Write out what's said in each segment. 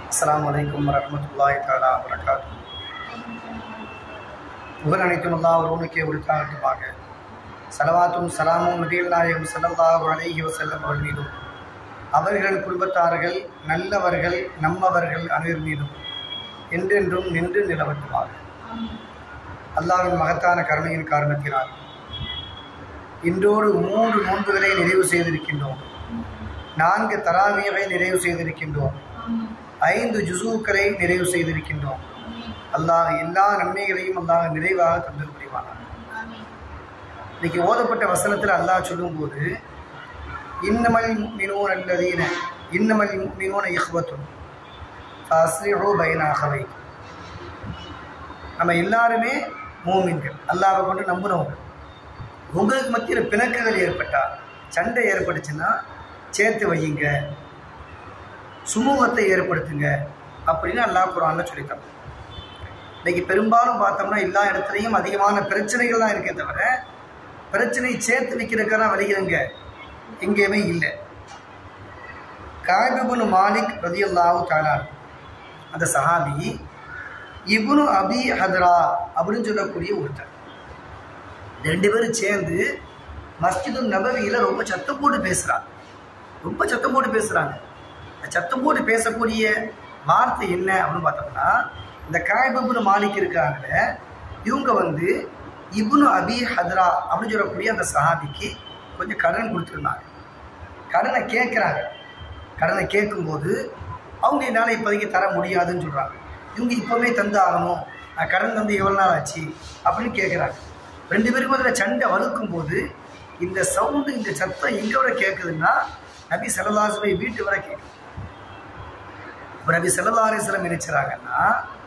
அஸ்ஸலாமு அலைக்கும் வரஹ்மத்துல்லாஹி தஆலா வரகாத்து புகழ் அனைத்தும் அல்லாஹ் ஒருவனுக்கே உரித்தாகட்டுமாக சலவாத்தும் சலாமும் நபிகள் நாயகம் ஸல்லல்லாஹு அலைஹி வஸல்லம் அவர்கள் மீதும் அவர்கள் குடும்பத்தார்கள் நல்லவர்கள் நம்மவர்கள் அனைவர் மீதும் என்றென்றும் நின்று நிலவட்டுமாக அல்லாஹ்வின் மகத்தான கருணையின் காரணத்தினால் இன்றோடு மூன்று நோன்புகளை நிறைவு செய்திருக்கின்றோம் நான்கு தராவியவை நிறைவு செய்திருக்கின்றோம் ஐந்து ஜுசூக்களை நிறைவு செய்திருக்கின்றோம் அல்லாஹ் எல்லா நன்மைகளையும் அல்லாஹ் நிறைவாக தந்து புரிவானார் இன்னைக்கு ஓதப்பட்ட வசனத்தில் அல்லாஹ் சொல்லும்போது இன்னமல் மினோன் அல்லதீன இன்னமல் மினோன இஹ்வத்தும் அஸ்ரிஹோ பைனாகவை நம்ம எல்லாருமே மூமின்கள் அல்லாஹ்வை கொண்டு நம்பினவங்க உங்களுக்கு மத்தியில் பிணக்குகள் ஏற்பட்டா சண்டை ஏற்பட்டுச்சுன்னா சேர்த்து வையுங்க சுமூகத்தை ஏற்படுத்துங்க அப்படின்னு அல்லாஹ் குரான்ல சொல்லித்தரோம் இன்னைக்கு பெரும்பாலும் பார்த்தோம்னா எல்லா இடத்துலையும் அதிகமான பிரச்சனைகள் தான் இருக்கே தவிர பிரச்சனை சேர்த்து வைக்கிறதுக்கான வழிகளுங்க எங்கேயுமே இல்லை காபிபுன் மாலிக் ரதியல்லாஹு தாலான் அந்த சஹாபி இபுனு அபி ஹதரா அப்படின்னு சொல்லக்கூடிய ஒருத்தர் ரெண்டு பேரும் சேர்ந்து மஸ்ஜிது நபவியில் ரொம்ப சத்தம் போட்டு பேசுகிறாங்க ரொம்ப சத்தம் போட்டு பேசுகிறாங்க இந்த சத்தம் போட்டு பேசக்கூடிய வார்த்தை என்ன அப்படின்னு பார்த்தோம்னா இந்த காய்புனு மாலிக் இருக்காங்கள இவங்க வந்து இப்னு அபி ஹத்ரா அப்படின்னு சொல்லக்கூடிய அந்த சஹாபிக்கு கொஞ்சம் கடன் கொடுத்துருந்தாங்க கடனை கேட்குறாங்க கடனை கேட்கும்போது அவங்க என்னால் இப்போதைக்கு தர முடியாதுன்னு சொல்கிறாங்க இவங்க இப்போவே தந்து ஆகணும் நான் கடன் தந்து எவ்வளோ நாள் ஆச்சு அப்படின்னு கேட்குறாங்க ரெண்டு பேருக்கும் அதில் சண்டை வலுக்கும் போது இந்த சவுண்டு இந்த சத்தம் எங்கே வரை கேட்குதுன்னா நபி செல்லதாசுவை வீட்டு வரை கேட்குது இப்போ நபி செல்லதாரேஸ்வரம் நினைச்சாங்கன்னா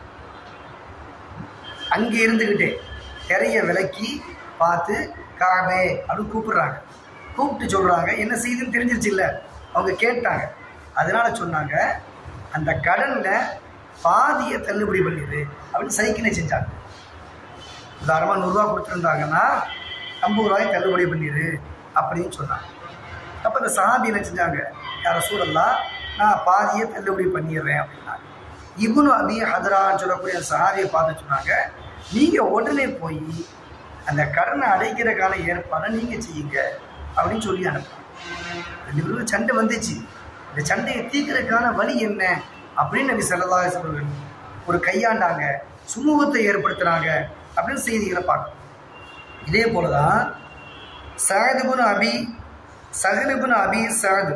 அங்கே இருந்துக்கிட்டே திரைய விலக்கி பார்த்து காபே அப்படின்னு கூப்பிடுறாங்க கூப்பிட்டு சொல்கிறாங்க என்ன செய்யுதுன்னு தெரிஞ்சிருச்சு இல்லை அவங்க கேட்டாங்க அதனால சொன்னாங்க அந்த கடனில் பாதியை தள்ளுபடி பண்ணிடு அப்படின்னு சைக்கிளை செஞ்சாங்க உதாரணமாக நூறுரூவா கொடுத்துருந்தாங்கன்னா ஐம்பது ரூபாய் தள்ளுபடி பண்ணிடு அப்படின்னு சொன்னாங்க அப்போ இந்த சாதி என்ன செஞ்சாங்க யார சூழல்லாம் நான் பாதியை தள்ளுபடி பண்ணிடுறேன் அப்படின்னாங்க இவனு அபி ஹதரான்னு சொல்லக்கூடிய அந்த சஹாபியை பார்த்து சொன்னாங்க நீங்கள் உடனே போய் அந்த கடனை அடைக்கிறக்கான ஏற்பாடை நீங்கள் செய்யுங்க அப்படின்னு சொல்லி அனுப்புனாங்க ரெண்டு பேரும் சண்டை வந்துச்சு இந்த சண்டையை தீர்க்கறதுக்கான வழி என்ன அப்படின்னு நபி சல்லல்லாஹு அலைஹி வஸல்லம் ஒரு கையாண்டாங்க சுமூகத்தை ஏற்படுத்துனாங்க அப்படின்னு செய்திகளை பார்க்கணும் இதே போல தான் சஹதுபுன் அபி சஹலுபுன் அபி சஹது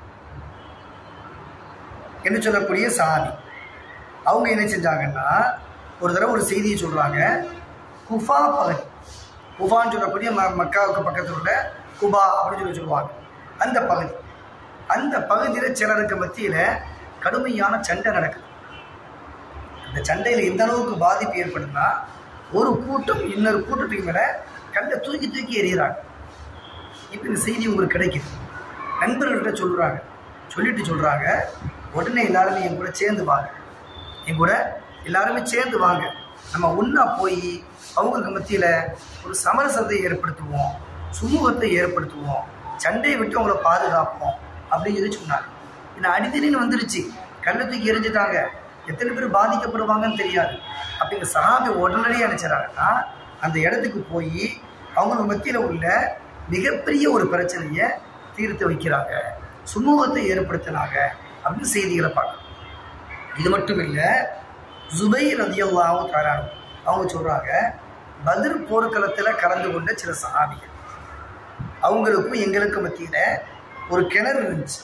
என்று சொல்லக்கூடிய சாதி அவங்க என்ன செஞ்சாங்கன்னா ஒரு தடவை ஒரு செய்தியை சொல்கிறாங்க குஃபா பகுதி குஃபான்னு சொல்லக்கூடிய ம மக்காவுக்கு பக்கத்தில் உள்ள குபா அப்படின்னு சொல்லி சொல்லுவாங்க அந்த பகுதி அந்த பகுதியில் சிலருக்கு மத்தியில் கடுமையான சண்டை நடக்குது அந்த சண்டையில் எந்த அளவுக்கு பாதிப்பு ஏற்படுதுன்னா ஒரு கூட்டம் இன்னொரு கூட்டத்துக்கு மேலே கண்டை தூக்கி தூக்கி எறிகிறாங்க இப்போ இந்த செய்தி உங்களுக்கு கிடைக்குது நண்பர்கள்ட்ட சொல்கிறாங்க சொல்லிட்டு சொல்கிறாங்க உடனே எல்லாருமே என் கூட சேர்ந்து வாங்க என் கூட எல்லாருமே சேர்ந்து வாங்க நம்ம ஒன்றா போய் அவங்களுக்கு மத்தியில் ஒரு சமரசத்தை ஏற்படுத்துவோம் சுமூகத்தை ஏற்படுத்துவோம் சண்டையை விட்டு அவங்கள பாதுகாப்போம் அப்படின்னு சொல்லி சொன்னாங்க இந்த அடித்தடின்னு வந்துருச்சு கல்லை தூக்கி எரிஞ்சிட்டாங்க எத்தனை பேர் பாதிக்கப்படுவாங்கன்னு தெரியாது அப்படிங்கிற சஹாபி உடனடியாக நினச்சிடறாங்கன்னா அந்த இடத்துக்கு போய் அவங்களுக்கு மத்தியில் உள்ள மிகப்பெரிய ஒரு பிரச்சனையை தீர்த்து வைக்கிறாங்க சுமூகத்தை ஏற்படுத்தினாங்க அப்படின்னு செய்திகளை பார்க்கணும் இது மட்டும் இல்லை ஜுபை ரதியல்லாவும் தராங்க அவங்க சொல்கிறாங்க பதிர் போர்க்களத்தில் கலந்து கொண்ட சில சஹாபிகள் அவங்களுக்கும் எங்களுக்கும் மத்தியில் ஒரு கிணறு இருந்துச்சு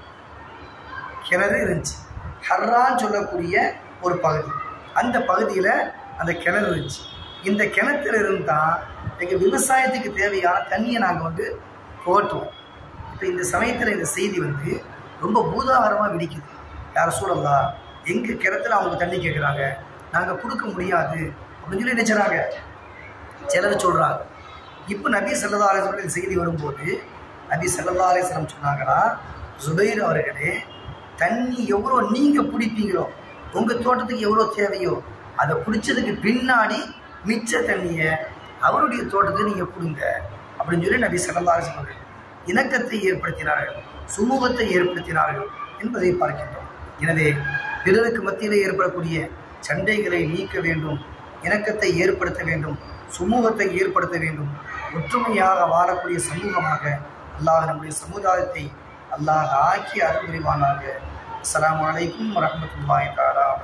கிணறு இருந்துச்சு ஹர்ரான்னு சொல்லக்கூடிய ஒரு பகுதி அந்த பகுதியில் அந்த கிணறு இருந்துச்சு இந்த கிணத்துல இருந்தால் எங்கள் விவசாயத்துக்கு தேவையான தண்ணியை நாங்கள் வந்து போட்டுவோம் இப்போ இந்த சமயத்தில் இந்த செய்தி வந்து ரொம்ப பூதாகரமாக வெடிக்குது யார் சூழல்லா எங்கள் கிணத்துல அவங்க தண்ணி கேட்குறாங்க நாங்கள் கொடுக்க முடியாது அப்படின்னு சொல்லி நினைச்சாங்க சிலர் சொல்கிறாங்க இப்போ நபி சல்லா அலிஸ்வரம் செய்தி வரும்போது நபி சல்லா அலிஸ்வரம் சொன்னாங்கன்னா ஜுபைர் அவர்களே தண்ணி எவ்வளோ நீங்கள் பிடிப்பீங்களோ உங்கள் தோட்டத்துக்கு எவ்வளோ தேவையோ அதை பிடிச்சதுக்கு பின்னாடி மிச்ச தண்ணியை அவருடைய தோட்டத்துக்கு நீங்கள் கொடுங்க அப்படின்னு சொல்லி நபி சல்லா அலிஸ்வரம் இணக்கத்தை ஏற்படுத்தினார்கள் சுமூகத்தை ஏற்படுத்தினார்கள் என்பதை பார்க்கின்றோம் எனவே பிறருக்கு மத்தியிலே ஏற்படக்கூடிய சண்டைகளை நீக்க வேண்டும் இணக்கத்தை ஏற்படுத்த வேண்டும் சுமூகத்தை ஏற்படுத்த வேண்டும் ஒற்றுமையாக வாழக்கூடிய சமூகமாக அல்லாஹ் நம்முடைய சமுதாயத்தை அல்லாஹ் ஆக்கி அருள் புரிவானாக அஸ்ஸலாமு அலைக்கும் வரஹ்மத்துல்லாஹி தஆலா